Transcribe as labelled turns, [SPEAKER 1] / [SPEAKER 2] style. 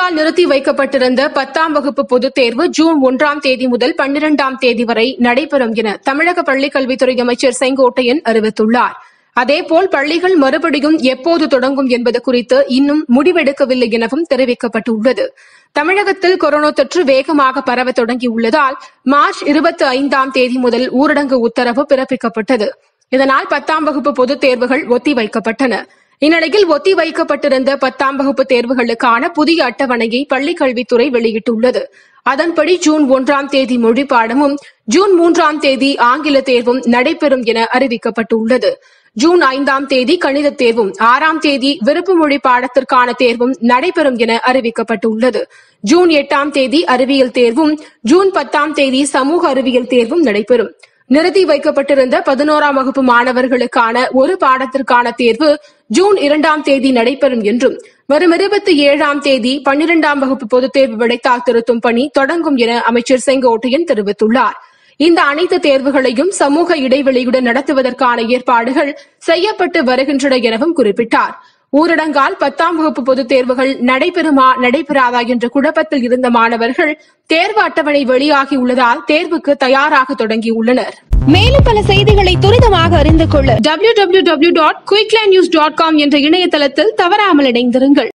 [SPEAKER 1] ஊரடங்கால் நிறுத்தி வைக்கப்பட்டிருந்த பத்தாம் வகுப்பு பொதுத் தேர்வு ஜூன் ஒன்றாம் தேதி முதல் பன்னிரண்டாம் தேதி வரை நடைபெறும் என தமிழக பள்ளிக் கல்வித்துறை அமைச்சர் செங்கோட்டையன் அறிவித்துள்ளார் அதேபோல் பள்ளிகள் மறுபடியும் எப்போது தொடங்கும் என்பது குறித்து இன்னும் முடிவெடுக்கவில்லை எனவும் தெரிவிக்கப்பட்டுள்ளது தமிழகத்தில் கொரோனா தொற்று வேகமாக பரவ தொடங்கியுள்ளதால் மார்ச் இருபத்தி ஐந்தாம் தேதி முதல் ஊரடங்கு உத்தரவு பிறப்பிக்கப்பட்டது இதனால் பத்தாம் வகுப்பு பொதுத் தேர்வுகள் ஒத்திவைக்கப்பட்டன இந்நிலையில் ஒத்தி வைக்கப்பட்டிருந்த பத்தாம் வகுப்பு தேர்வுகளுக்கான புதிய அட்டவணையை பள்ளிக் கல்வித்துறை வெளியிட்டுள்ளது அதன்படி ஜூன் ஒன்றாம் தேதி மொழி பாடமும் ஜூன் மூன்றாம் தேதி ஆங்கில தேர்வும் நடைபெறும் என அறிவிக்கப்பட்டுள்ளது ஜூன் ஐந்தாம் தேதி கணித தேர்வும் ஆறாம் தேதி விருப்பு மொழி பாடத்திற்கான தேர்வும் நடைபெறும் என அறிவிக்கப்பட்டுள்ளது ஜூன் எட்டாம் தேதி அறிவியல் தேர்வும் ஜூன் பத்தாம் தேதி சமூக அறிவியல் தேர்வும் நடைபெறும் நிறுத்தி வைக்கப்பட்டிருந்த பதினோராம் வகுப்பு மாணவர்களுக்கான ஒரு பாடத்திற்கான தேர்வு ஜூன் இரண்டாம் தேதி நடைபெறும் என்றும் வரும் இருபத்தி ஏழாம் தேதி பன்னிரெண்டாம் வகுப்பு பொதுத் தேர்வு விடைத்தாள் திருத்தும் பணி தொடங்கும் என அமைச்சர் செங்கோட்டையன் தெரிவித்துள்ளார் இந்த அனைத்து தேர்வுகளையும் சமூக இடைவெளியுடன் நடத்துவதற்கான ஏற்பாடுகள் செய்யப்பட்டு வருகின்றன எனவும் குறிப்பிட்டார் ஊரடங்கால் பத்தாம் வகுப்பு பொதுத் தேர்வுகள் நடைபெறுமா நடைபெறாதா என்ற குழப்பத்தில் இருந்த மாணவர்கள் தேர்வு அட்டவணை வெளியாகியுள்ளதால் தேர்வுக்கு தயாராக தொடங்கியுள்ளனர்
[SPEAKER 2] மேலும் பல செய்திகளை துரிதமாக அறிந்து கொள்ள
[SPEAKER 1] www.quicklines.com என்ற இணையதளத்தில் தவறாமல் இணைந்திருங்கள்